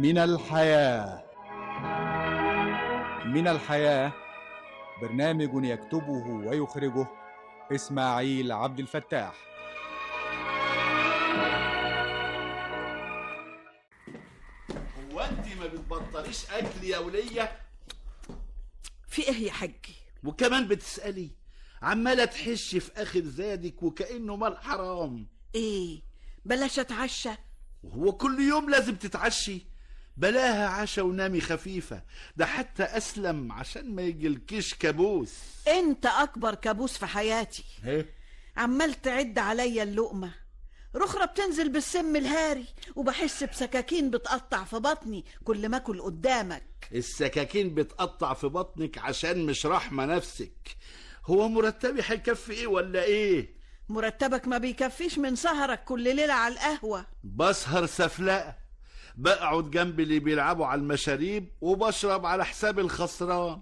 من الحياة من الحياة برنامج يكتبه ويخرجه إسماعيل عبد الفتاح هو انت ما بتبطليش اكل يا وليه في ايه يا حجي وكمان بتسالي عماله تحش في اخر زادك وكانه مال حرام ايه بلاش اتعشى وهو كل يوم لازم تتعشي بلاها عشا ونامي خفيفة ده حتى أسلم عشان ما يجيلكيش كابوس انت اكبر كابوس في حياتي ايه عمال تعد عليا اللقمة رخرة بتنزل بالسم الهاري وبحس بسكاكين بتقطع في بطني كل ما اكل قدامك السكاكين بتقطع في بطنك عشان مش رحمة نفسك هو مرتبي هيكفي ايه ولا ايه مرتبك ما بيكفيش من سهرك كل ليلة على القهوة بسهر سفلقة بقعد جنب اللي بيلعبوا على المشاريب وبشرب على حساب الخسران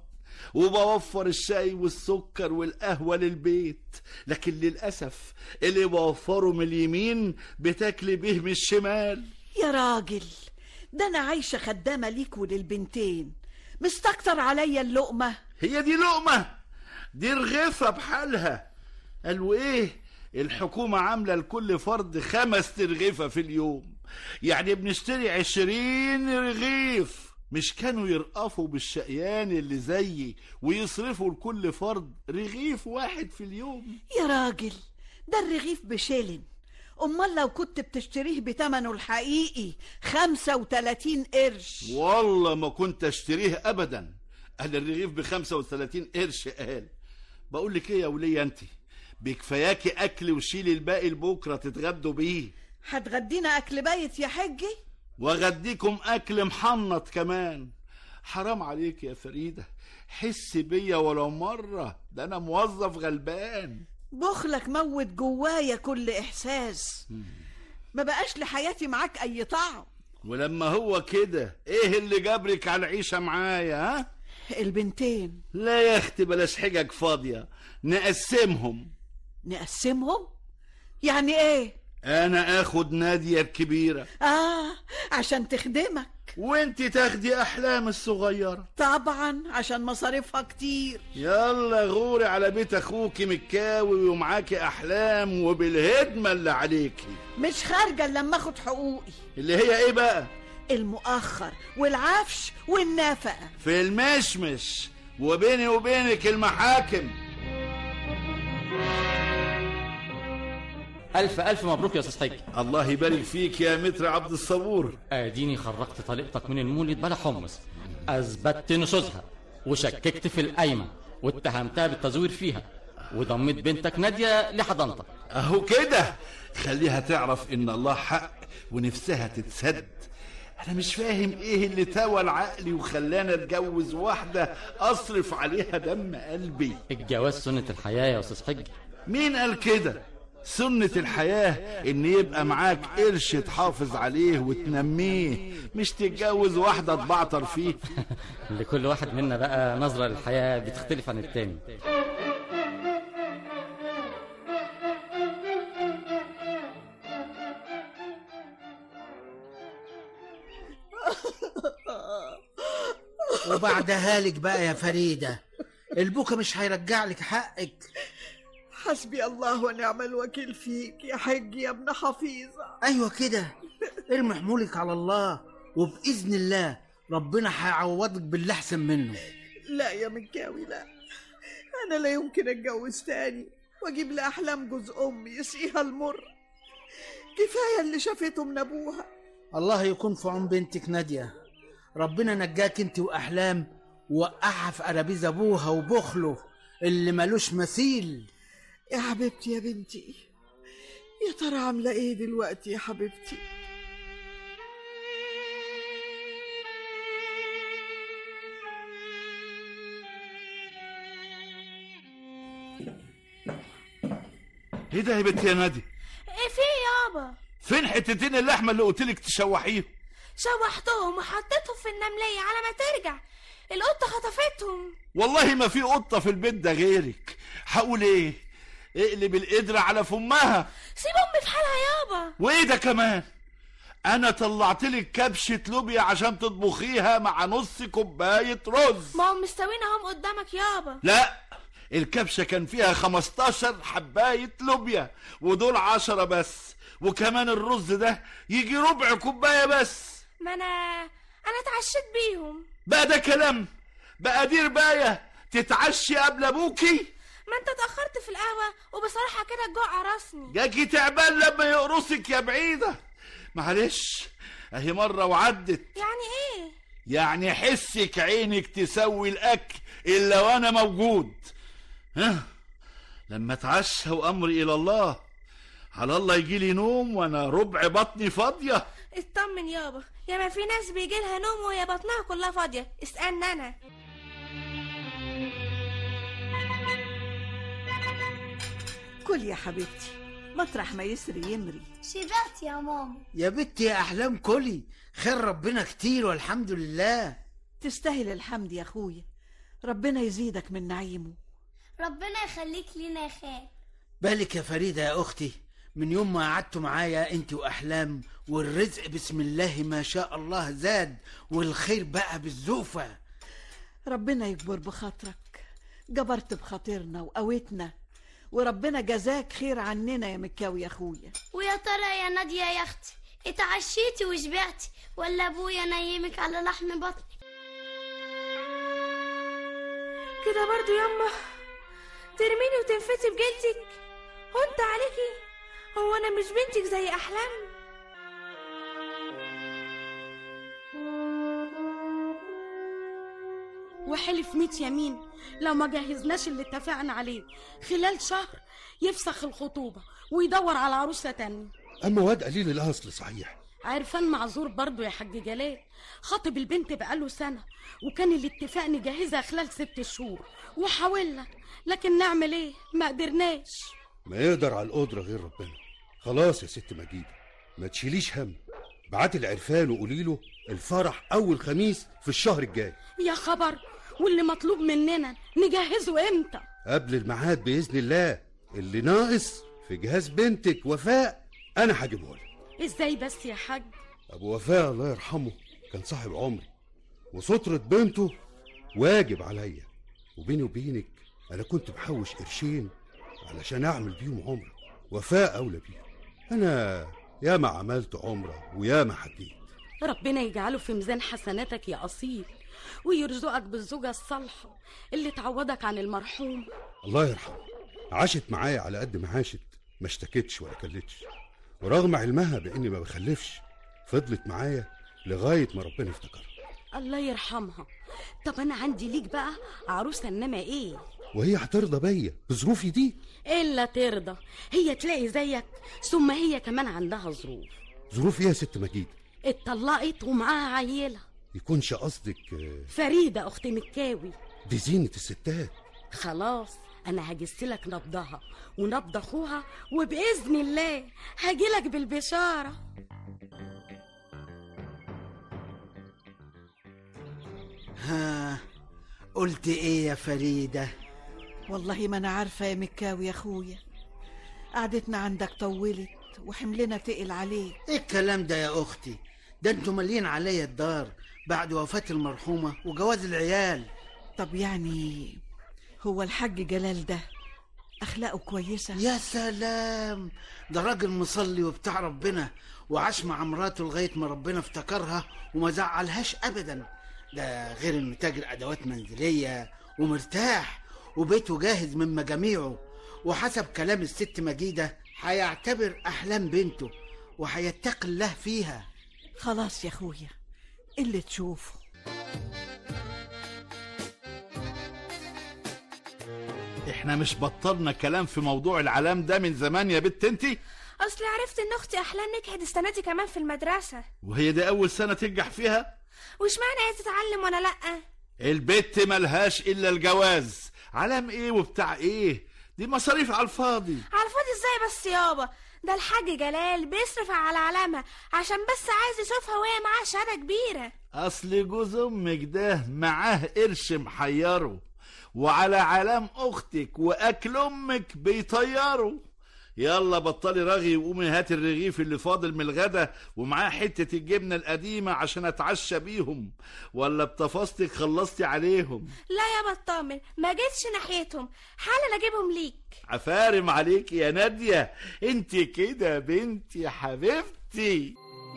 وبوفر الشاي والسكر والقهوة للبيت لكن للأسف اللي بوفره من اليمين بتاكلي بيه من الشمال يا راجل ده انا عايشة خدامة ليك وللبنتين مستكتر عليا اللقمة هي دي لقمة دي رغيفة بحالها قالوا ايه الحكومة عاملة لكل فرد خمس ترغيفة في اليوم يعني بنشتري عشرين رغيف مش كانوا يرقفوا بالشقيان اللي زيي ويصرفوا لكل فرد رغيف واحد في اليوم يا راجل ده الرغيف بشيلن امال لو كنت بتشتريه بتمنه الحقيقي خمسة وتلاتين قرش والله ما كنت اشتريه ابدا قال الرغيف ب 35 قرش قال بقول لك ايه يا وليه انت بكفاياكي اكل وشيلي الباقي لبكره تتغدوا بيه هتغدينا اكل بايت يا حجي واغديكم اكل محنط كمان حرام عليك يا فريده حس بيا ولو مره ده انا موظف غلبان بخلك موت جوايا كل احساس ما بقاش لحياتي معاك اي طعم ولما هو كده ايه اللي جابرك على العيشه معايا ها البنتين لا يا اختي بلاش حجج فاضيه نقسمهم نقسمهم يعني ايه انا اخد ناديه الكبيره اه عشان تخدمك وانت تاخدي احلام الصغيره طبعا عشان مصاريفها كتير يلا غوري على بيت اخوكي مكاوي ومعاكي احلام وبالهدمه اللي عليكي مش خارجه الا لما اخد حقوقي اللي هي ايه بقى المؤخر والعفش والنفقه في المشمش وبيني وبينك المحاكم ألف ألف مبروك يا أستاذ حجي الله يبارك فيك يا متر عبد الصبور أديني خرجت طليقتك من المولد بلا حمص أثبتت نشوزها وشككت في القايمة واتهمتها بالتزوير فيها وضميت بنتك نادية لحضانتك اهو كده خليها تعرف ان الله حق ونفسها تتسد انا مش فاهم ايه اللي تاول عقلي وخلاني اتجوز واحده اصرف عليها دم قلبي الجواز سنة الحياة يا أستاذ حجي مين قال كده سنة الحياة ان يبقى معاك قرش تحافظ عليه وتنميه مش تتجوز واحدة تبعتر فيه لكل واحد منا بقى نظرة للحياة بتختلف عن التاني وبعدها لك بقى يا فريدة البكا مش هيرجع لك حقك حسبي الله ونعم الوكيل فيك يا حج يا ابن حفيظه ايوه كده ارمي حمولك على الله وباذن الله ربنا هيعوضك باللي احسن منه لا يا مكاوي لا انا لا يمكن اتجوز تاني واجيب لاحلام جوز امي يسقيها المر كفايه اللي شافته من ابوها الله يكون في عون بنتك نادية ربنا نجاك انت واحلام ووقعها في قرابيز ابوها وبخله اللي ملوش مثيل يا حبيبتي يا بنتي يا ترى عامله ايه دلوقتي يا حبيبتي ايه ده يا بنت يا نادي ايه في يابا فين حتتين اللحمة اللي قلتلك تشوحيهم شوحتهم وحطيتهم في النملية على ما ترجع القطة خطفتهم والله ما في قطة في البيت ده غيرك هقول ايه اقلب القدرة على فمها سيب امي في حالها يابا وايه ده كمان انا طلعت لك كبشه لوبيا عشان تطبخيها مع نص كوبايه رز ما هم مستوين اهم قدامك يابا لا الكبشه كان فيها 15 حبايه لوبيا ودول عشرة بس وكمان الرز ده يجي ربع كوبايه بس ما انا انا اتعشيت بيهم بقى ده كلام بقى دي ربايه تتعشي قبل ابوكي ما انت اتاخرت في القهوه وبصراحه كده الجوع قرصني جاكي تعبان لما يقرصك يا بعيده معلش اهي مره وعدت يعني ايه يعني حسك عينك تسوي الاكل الا وانا موجود ها لما اتعشى وامري الى الله على الله يجي لي نوم وانا ربع بطني فاضيه اطمن يابا يا ما في ناس بيجي لها نوم وهي بطنها كلها فاضيه اسالني انا كل يا حبيبتي مطرح ما يسري يمري شبعت يا ماما يا بنتي يا احلام كلي خير ربنا كتير والحمد لله تستاهل الحمد يا اخويا ربنا يزيدك من نعيمه ربنا يخليك لينا يا خال بالك يا فريدة يا أختي من يوم ما قعدتوا معايا أنت وأحلام والرزق بسم الله ما شاء الله زاد والخير بقى بالزوفة ربنا يكبر بخاطرك جبرت بخاطرنا وقوتنا وربنا جزاك خير عننا يا مكاوي يا اخويا ويا ترى يا نادية يا اختي اتعشيتي وشبعتي ولا ابويا نيمك على لحم بطني كده برضو ياما ترميني وتنفتي بجلدك هنت عليكي هو انا مش بنتك زي احلام وحلف ميت يمين لو ما جهزناش اللي اتفقنا عليه خلال شهر يفسخ الخطوبة ويدور على عروسة تانية اما واد قليل الاصل صحيح عرفان معذور برضه يا حاج جلال خاطب البنت بقاله سنة وكان الاتفاق نجهزها خلال ست شهور وحاولنا لكن نعمل ايه ما قدرناش ما يقدر على القدرة غير ربنا خلاص يا ست مجيدة ما تشيليش هم بعت العرفان وقولي له الفرح اول خميس في الشهر الجاي يا خبر واللي مطلوب مننا نجهزه امتى قبل الميعاد باذن الله اللي ناقص في جهاز بنتك وفاء انا هجيبه لك ازاي بس يا حاج ابو وفاء الله يرحمه كان صاحب عمري وسترة بنته واجب عليا وبيني وبينك انا كنت محوش قرشين علشان اعمل بيهم عمره وفاء اولى بيهم انا ياما عملت عمره وياما حكيت ربنا يجعله في ميزان حسناتك يا أصيل ويرزقك بالزوجة الصالحة اللي تعوضك عن المرحوم الله يرحمه عاشت معايا على قد ما عاشت ما اشتكتش ولا كلتش ورغم علمها باني ما بخلفش فضلت معايا لغايه ما ربنا افتكرها الله يرحمها طب أنا عندي ليك بقى عروسة إنما إيه وهي هترضى بيا بظروفي دي إلا ترضى هي تلاقي زيك ثم هي كمان عندها ظروف ظروف ايه يا ست مجيد اتطلقت ومعاها عيلة يكونش قصدك آه، فريدة أخت مكاوي دي زينه الستات خلاص أنا هجسلك نبضها ونبض أخوها وبإذن الله هجيلك بالبشارة ها قلت ايه يا فريدة والله ما انا عارفه يا مكاوي يا اخويا قعدتنا عندك طولت وحملنا تقل عليك ايه الكلام ده يا اختي ده انتوا مالين عليا الدار بعد وفاة المرحومة وجواز العيال طب يعني هو الحاج جلال ده اخلاقه كويسه يا سلام ده راجل مصلي وبتاع ربنا وعاش مع مراته لغاية ما ربنا افتكرها وما زعلهاش أبدا ده غير إنه تاجر أدوات منزلية ومرتاح وبيته جاهز من مجاميعه وحسب كلام الست مجيدة هيعتبر أحلام بنته وهيتقي الله فيها خلاص يا اخويا اللي تشوفه احنا مش بطلنا كلام في موضوع العلام ده من زمان يا بت انتي اصلي عرفت ان اختي احلام نجحت السنه دي كمان في المدرسه وهي دي اول سنه تنجح فيها وش معنى هي تتعلم وانا لا البت ملهاش الا الجواز علام ايه وبتاع ايه دي مصاريف على الفاضي على الفاضي ازاي بس يابا ده الحاج جلال بيصرف على علامها عشان بس عايز يشوفها وهي معاها شهاده كبيره اصل جوز امك ده معاه قرش محيره وعلى علام اختك واكل امك بيطيروا يلا بطلي رغي وقومي هاتي الرغيف اللي فاضل من الغدا ومعاه حتة الجبنة القديمة عشان اتعشى بيهم ولا بتفاصتك خلصتي عليهم لا يا بطامن ما جيتش ناحيتهم حالا اجيبهم ليك عفارم عليك يا نادية انت كده بنتي حبيبتي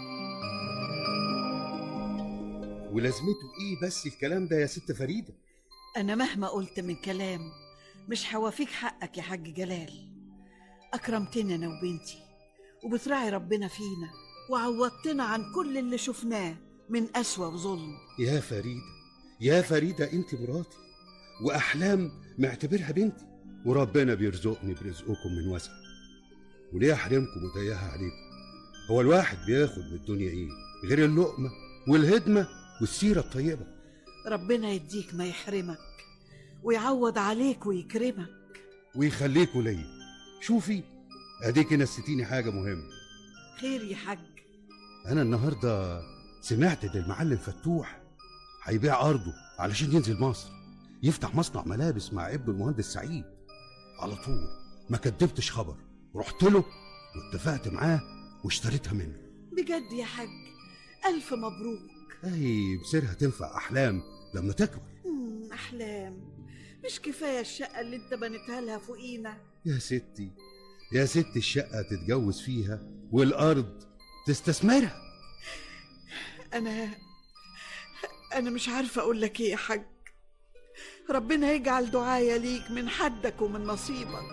ولازمته ايه بس الكلام ده يا ست فريده أنا مهما قلت من كلام مش هوافيك حقك يا حاج جلال أكرمتنا أنا وبنتي وبتراعي ربنا فينا وعوضتنا عن كل اللي شفناه من أسوأ وظلم يا فريده يا فريده انت مراتي واحلام معتبرها بنتي وربنا بيرزقني برزقكم من وسع وليه احرمكم وضيقها عليكم هو الواحد بياخد من الدنيا ايه غير اللقمه والهدمه والسيره الطيبه ربنا يديك ما يحرمك ويعوض عليك ويكرمك ويخليكوا ليا شوفي اديكي نسيتيني حاجه مهمه خير يا حاج انا النهارده سمعت ان المعلم فتوح هيبيع ارضه علشان ينزل مصر يفتح مصنع ملابس مع ابن المهندس سعيد على طول ما كدبتش خبر رحت له واتفقت معاه واشتريتها منه بجد يا حاج ألف مبروك اهي بسيرها تنفع احلام لما تكبر مم، أحلام مش كفاية الشقة اللي انت بنيتها لها فوقينا يا ستي يا ستي الشقه تتجوز فيها والارض تستثمرها أنا أنا مش عارفة أقول لك إيه يا حاج ربنا يجعل دعايا ليك من حدك ومن نصيبك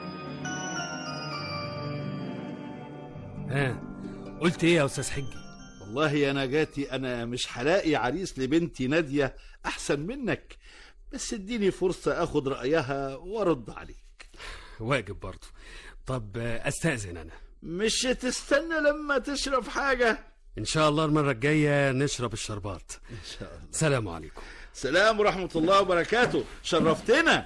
ها قلت ايه يا استاذ حجي والله يا نجاتي انا مش هلاقي عريس لبنتي نادية احسن منك بس اديني فرصة اخد رأيها وارد عليك واجب برضه طب آه، استاذن انا مش تستنى لما تشرب حاجة ان شاء الله المره الجايه نشرب الشربات ان شاء الله سلام عليكم سلام ورحمة الله وبركاته شرفتنا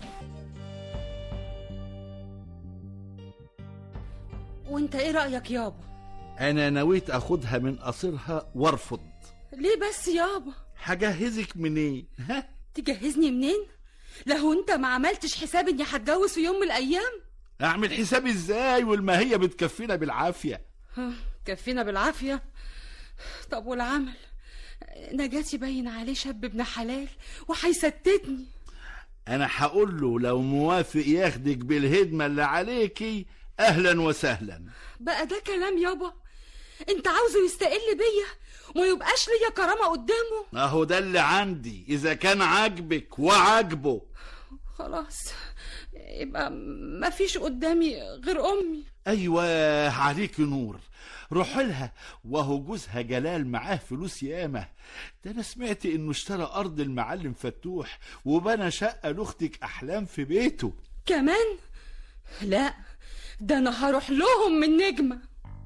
وانت ايه رأيك يابا انا نويت اخدها من قصرها وارفض ليه بس يابا هجهزك منين ها تجهزني منين لو انت ما عملتش حساب اني هتجوز في يوم من الايام اعمل حسابي ازاي والماهية بتكفينا بالعافية ها، كفينا بالعافية طب والعمل نجاتي باين عليه شاب ابن حلال وهيستتني انا هقول له لو موافق ياخدك بالهدمة اللي عليكي اهلا وسهلا بقى ده كلام يابا انت عاوزه يستقل بيا وما يبقاش ليا كرامة قدامه اهو ده اللي عندي اذا كان عاجبك وعاجبه خلاص يبقى ما فيش قدامي غير امي ايوه عليك نور روح لها وهو جوزها جلال معاه فلوس ياما ده انا سمعت انه اشترى ارض المعلم فتوح وبنى شقه لاختك احلام في بيته كمان لا ده انا هروح لهم من نجمة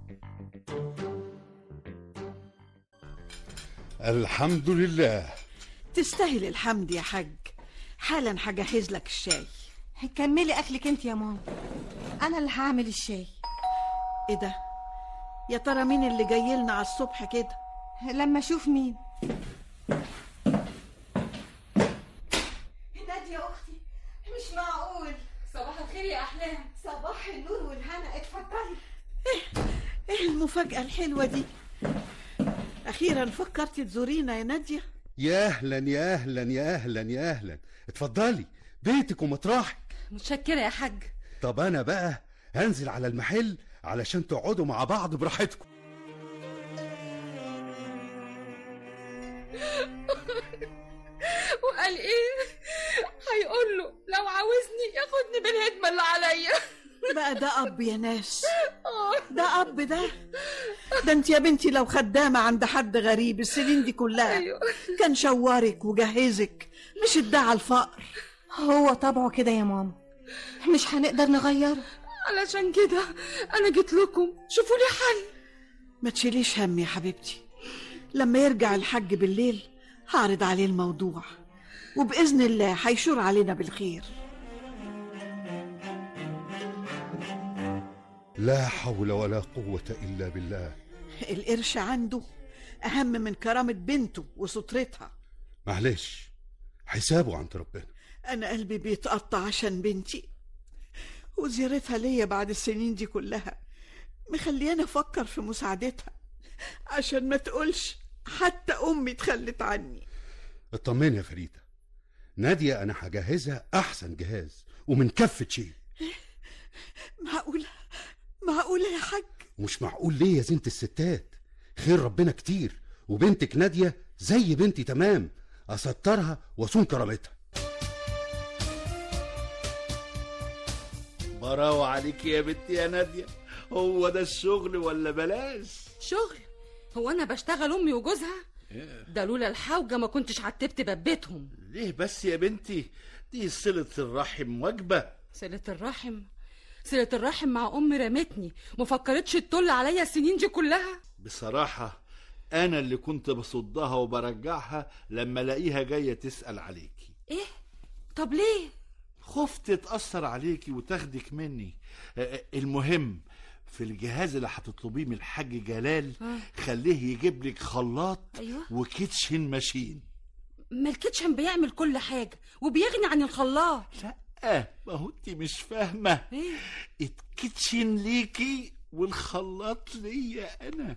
الحمد لله تستاهل الحمد يا حاج حالا هجهز لك الشاي كملي اكلك انت يا ماما انا اللي هعمل الشاي ايه ده يا ترى مين اللي جاي لنا على الصبح كده لما اشوف مين نادية يا أختي مش معقول صباح الخير يا احلام صباح النور والهنا اتفضلي ايه المفاجأة الحلوة دي أخيرا فكرتي تزورينا يا نادية يا اهلا يا اهلا يا اهلا يا اهلا اتفضلي بيتك ومطرحك متشكرة يا حاج طب انا بقى هنزل على المحل علشان تقعدوا مع بعض براحتكم وقال ايه هيقول له لو عاوزني ياخدني بالهدمة اللي عليا بقى ده أب يا ناس ده أب ده ده انت يا بنتي لو خدامة عند حد غريب السنين دي كلها أيوة. كان شوارك وجهزك مش ادعى الفقر هو طبعه كده يا ماما مش هنقدر نغيره علشان كده انا جيت لكم شوفوا لي حل ما تشيليش هم يا حبيبتي لما يرجع الحج بالليل هعرض عليه الموضوع وبإذن الله هيشور علينا بالخير لا حول ولا قوة إلا بالله القرش عنده أهم من كرامة بنته وسترتها معلش حسابه عند ربنا أنا قلبي بيتقطع عشان بنتي وزيارتها ليا بعد السنين دي كلها مخلياني افكر في مساعدتها عشان ما تقولش حتى امي اتخلت عني اطمني يا فريدة نادية أنا هجهزها أحسن جهاز ومن كفة شيء معقولة معقولة يا حاج ومش معقول ليه يا زينة الستات خير ربنا كتير وبنتك نادية زي بنتي تمام أسترها وأصون كرامتها براوة عليك يا بنتي يا نادية هو ده الشغل ولا بلاش شغل هو انا بشتغل امي وجوزها ده لولا الحوجه ما كنتش عتبت ببيتهم ليه بس يا بنتي دي صلة الرحم واجبة صلة الرحم صلة الرحم مع امي رمتني ما فكرتش تطل عليا السنين دي كلها بصراحة أنا اللي كنت بصدها وبرجعها لما ألاقيها جاية تسأل عليكي ايه طب ليه خفت تأثر عليكي وتاخدك مني آه، آه، المهم في الجهاز اللي هتطلبيه من الحاج جلال آه. خليه يجيب لك خلاط أيوة. وكيتشن ماشين ما الكيتشن بيعمل كل حاجه وبيغني عن الخلاط اه ما هو انت مش فاهمة ايه الكيتشن ليكي والخلاط ليا أنا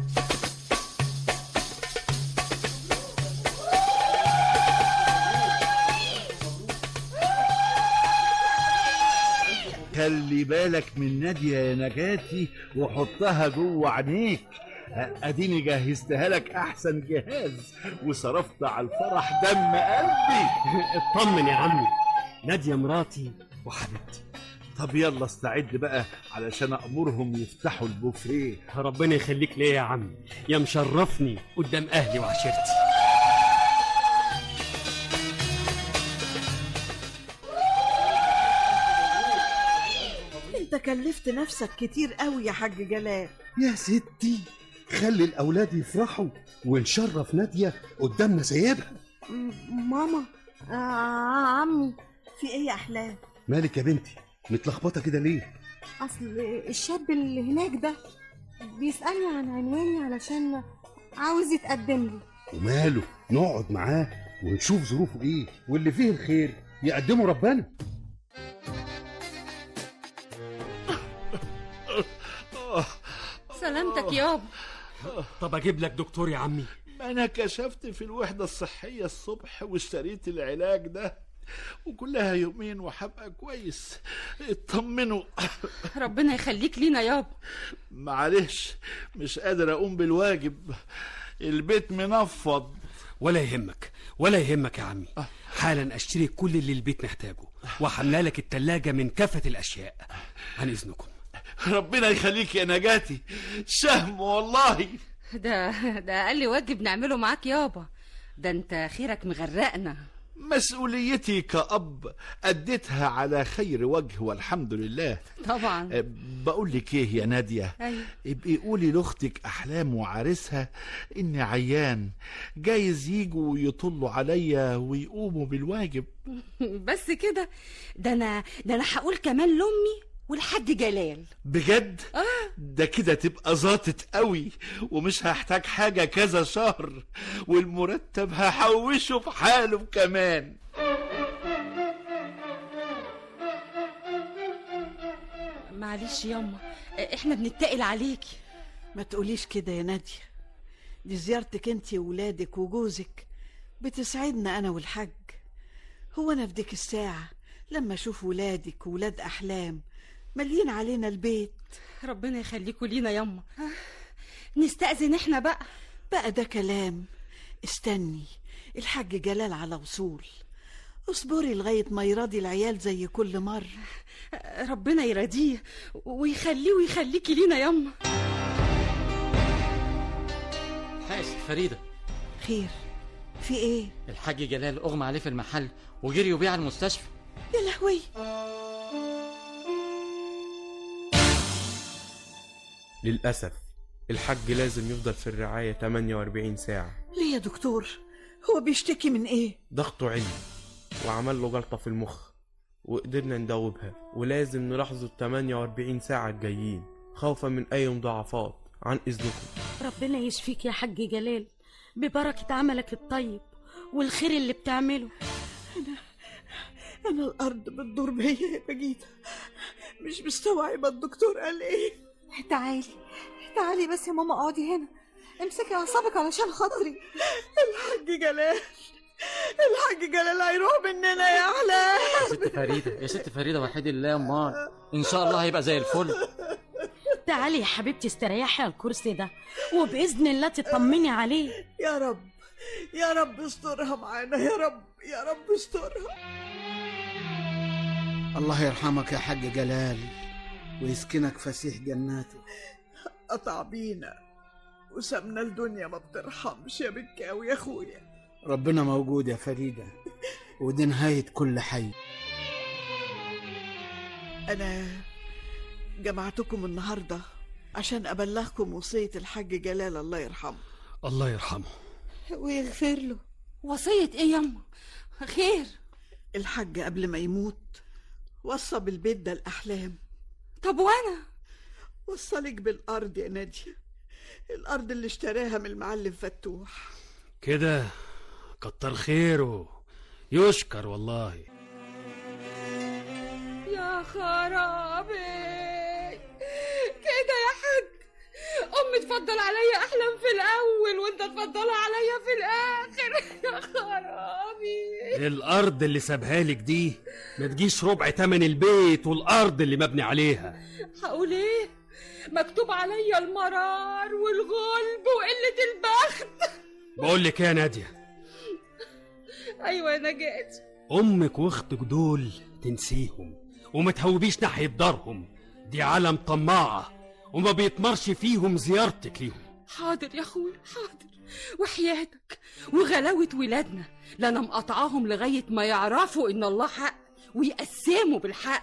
خلي بالك من نادية يا نجاتي وحطها جوه عينيك اديني جهزتها لك احسن جهاز وصرفت على الفرح دم قلبي اطمن يا عمي نادية مراتي وحبيبتي طب يلا استعد بقى علشان امرهم يفتحوا البوفيه ربنا يخليك ليا يا عمي يا مشرفني قدام اهلي وعشيرتي انت كلفت نفسك كتير قوي يا حاج جلال يا ستي خلي الأولاد يفرحوا ونشرف نادية قدامنا سيدها ماما آه عمي في ايه يا احلام مالك يا بنتي متلخبطة كده ليه اصل الشاب اللي هناك ده بيسألني عن عنواني علشان عاوز يتقدم لي وماله نقعد معاه ونشوف ظروفه ايه واللي فيه الخير يقدمه ربنا سلامتك يابا طب اجيب لك دكتور يا عمي ما انا كشفت في الوحدة الصحية الصبح واشتريت العلاج ده وكلها يومين وهبقى كويس اطمنوا ربنا يخليك لينا يابا معلش مش قادر اقوم بالواجب البيت منفض ولا يهمك ولا يهمك يا عمي حالا اشتري كل اللي البيت محتاجه وحملا لك التلاجة من كافة الاشياء عن اذنكم ربنا يخليك يا نجاتي شهم والله ده ده اقل واجب نعمله معاك يابا ده انت خيرك مغرقنا مسؤوليتي كأب أديتها على خير وجه والحمد لله طبعا أه، بقول لك ايه يا نادية ايوه ابقي قولي لاختك احلام وعريسها اني عيان جايز يجوا يطلوا عليا ويقوموا بالواجب بس كده ده انا ده انا هقول كمان لامي والحاج جلال بجد ده كده تبقى ظابطت قوي ومش هحتاج حاجة كذا شهر والمرتب هحوشه في حاله كمان معلش ياما احنا بنتقل عليكي ما تقوليش كده يا نادية دي زيارتك انت وولادك وجوزك بتسعدنا انا والحاج هو انا في ديك الساعة لما اشوف ولادك وولاد احلام مليين علينا البيت ربنا يخليكوا لينا ياما نستأذن احنا بقى بقى ده كلام استني الحاج جلال على وصول اصبري لغاية ما يراضي العيال زي كل مرة ربنا يرضيه ويخليه ويخليكي لينا ياما حاسب فريدة خير في ايه الحاج جلال اغمى عليه في المحل وجريوا بيه على المستشفى يا لهوي للأسف الحاج لازم يفضل في الرعاية 48 ساعة ليه يا دكتور هو بيشتكي من ايه ضغطه عالي وعمل له جلطة في المخ وقدرنا ندوبها ولازم نلاحظه ال 48 ساعة الجايين خوفا من أي مضاعفات عن إذنكم ربنا يشفيك يا حاج جلال ببركة عملك الطيب والخير اللي بتعمله انا الارض بتدور بيا يا بجيتة مش مستوعبة الدكتور قال ايه تعالي تعالي بس يا ماما اقعدي هنا امسكي اعصابك علشان خاطري الحاج جلال الحاج جلال هيروح مننا يا احلام يا ست فريدة يا ست فريدة وحيد الله امال ان شاء الله هيبقى زي الفل تعالي يا حبيبتي استريحي على الكرسي ده وباذن الله تطمني عليه يا رب يا رب استرها معانا يا رب يا رب استرها الله يرحمك يا حاج جلال ويسكنك فسيح جناته قطع بينا وسابنا الدنيا ما بترحمش يا بكاوي يا اخويا ربنا موجود يا فريدة ودي نهاية كل حي انا جمعتكم النهارده عشان ابلغكم وصيه الحاج جلال الله يرحمه الله يرحمه ويغفر له وصية ايه يما خير الحاج قبل ما يموت وصى بالبيت ده الاحلام طب وانا وصلك بالارض يا ناديه الارض اللي اشتراها من المعلم فتوح كده كتر خيره يشكر والله يا خرابي كده يا حاج امي تفضل عليا احلام في الاول وانت تفضلها عليا في الاخر يا خرابي الارض اللي سابها لك دي ما تجيش ربع تمن البيت والارض اللي مبني عليها هقول ايه مكتوب عليا المرار والغلب وقلة البخت بقول لك إيه يا ناديه ايوه يا نجاة امك واختك دول تنسيهم وما تهوبيش ناحيه دارهم دي عالم طماعه وما بيتمرش فيهم زيارتك ليهم حاضر يا اخويا حاضر وحياتك وغلاوة ولادنا لا انا مقاطعاهم لغاية ما يعرفوا ان الله حق ويقسموا بالحق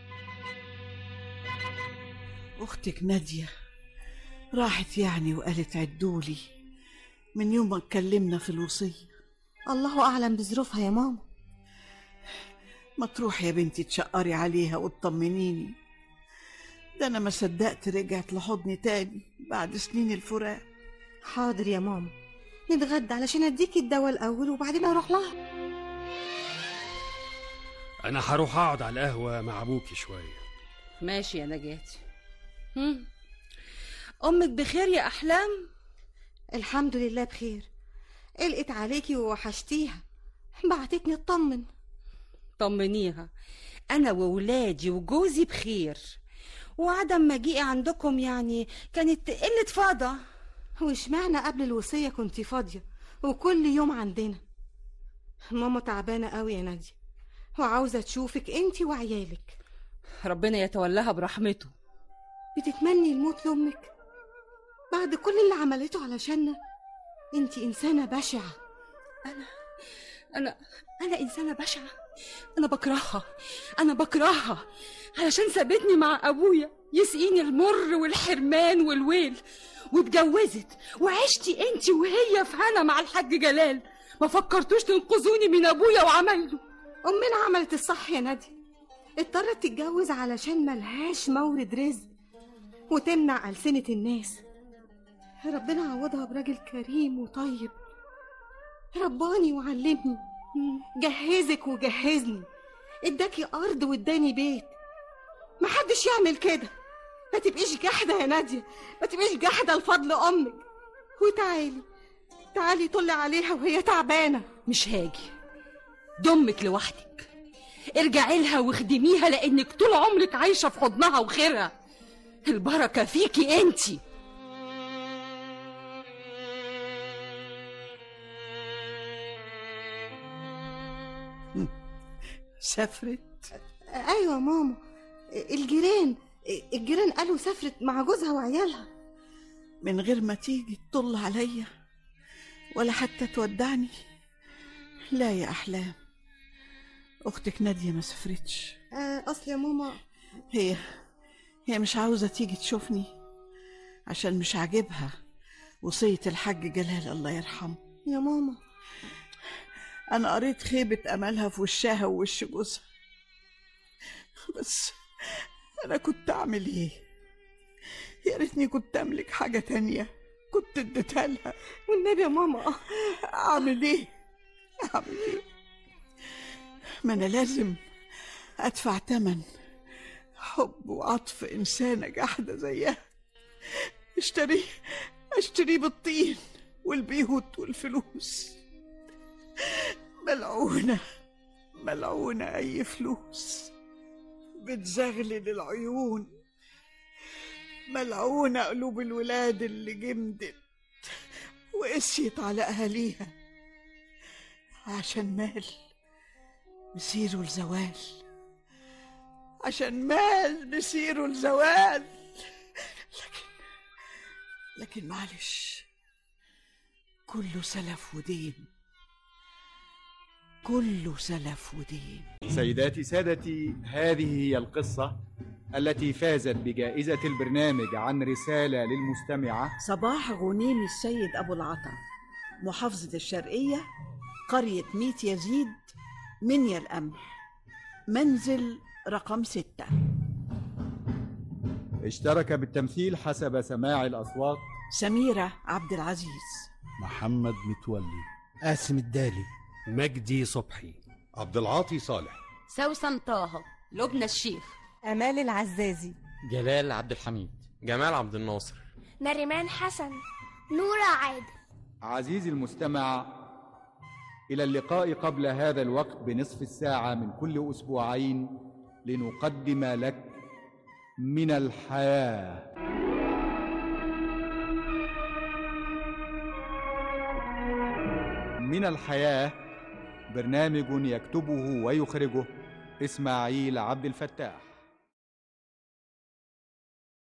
اختك ناديه راحت يعني وقالت عدولي من يوم ما اتكلمنا في الوصيه الله اعلم بظروفها يا ماما ما تروح يا بنتي تشقري عليها وتطمنيني ده انا ما صدقت رجعت لحضني تاني بعد سنين الفراق حاضر يا ماما نتغدى علشان اديكي الدواء الاول وبعدين اروح لها انا هروح اقعد على القهوه مع ابوكي شويه ماشي يا نجاة هم. امك بخير يا احلام الحمد لله بخير قلقت عليكي ووحشتيها بعتتني اطمن طمنيها انا وولادي وجوزي بخير وعدم مجيئي عندكم يعني كانت قلة فاضة واشمعنى قبل الوصية كنتي فاضية وكل يوم عندنا ماما تعبانة قوي يا نادية وعاوزة تشوفك انتي وعيالك ربنا يتولاها برحمته بتتمني الموت لأمك بعد كل اللي عملته علشاننا انتي إنسانة بشعة انا انا انسانه بشعه انا بكرهها انا بكرهها علشان سابتني مع ابويا يسقيني المر والحرمان والويل واتجوزت وعشتي انت وهي في هنا مع الحاج جلال ما فكرتوش تنقذوني من ابويا وعمايله أمنا عملت الصح يا نادية اضطرت تتجوز علشان ملهاش مورد رزق وتمنع ألسنة الناس ربنا عوضها براجل كريم وطيب رباني وعلمني جهزك وجهزني اداكي أرض واداني بيت محدش يعمل كده ما تبقيش جحدة يا نادية ما تبقيش جحدة لفضل أمك وتعالي تعالي طلي عليها وهي تعبانة مش هاجي دمك لوحدك ارجعي لها واخدميها لانك طول عمرك عايشه في حضنها وخيرها البركه فيكي انتي سافرت أيوة ماما الجيران الجيران قالوا سافرت مع جوزها وعيالها من غير ما تيجي تطل عليا ولا حتى تودعني لا يا أحلام أختك نادية ما سافرتش آه، أصل يا ماما هي هي مش عاوزة تيجي تشوفني عشان مش عاجبها وصية الحاج جلال الله يرحمه يا ماما أنا قريت خيبة أملها في وشها ووش جوزها بس أنا كنت أعمل إيه؟ يا ريتني كنت أملك حاجة تانية كنت اديتها لها والنبي يا ماما أعمل إيه؟ أعمل إيه؟ ما أنا لازم أدفع تمن حب وعطف إنسانة جحدة زيها اشتريه اشتريه بالطين والبيوت والفلوس ملعونة ملعونة أي فلوس بتزغلل العيون ملعونة قلوب الولاد اللي جمدت وقسيت على أهاليها عشان مال مسيره الزوال عشان مال مسيره الزوال لكن لكن معلش كله سلف ودين كله سلف ودين سيداتي سادتي هذه هي القصة التي فازت بجائزة البرنامج عن رسالة للمستمعة صباح غنيم السيد أبو العطا محافظة الشرقية قرية ميت يزيد منيا القمح منزل رقم ستة اشترك بالتمثيل حسب سماع الأصوات سميرة عبد العزيز محمد متولي قاسم الدالي مجدي صبحي عبد العاطي صالح سوسن طه لبنى الشيخ امال العزازي جلال عبد الحميد جمال عبد الناصر نريمان حسن نورة عادل عزيزي المستمع إلى اللقاء قبل هذا الوقت بنصف الساعة من كل أسبوعين لنقدم لك من الحياة من الحياة برنامج يكتبه ويخرجه إسماعيل عبد الفتاح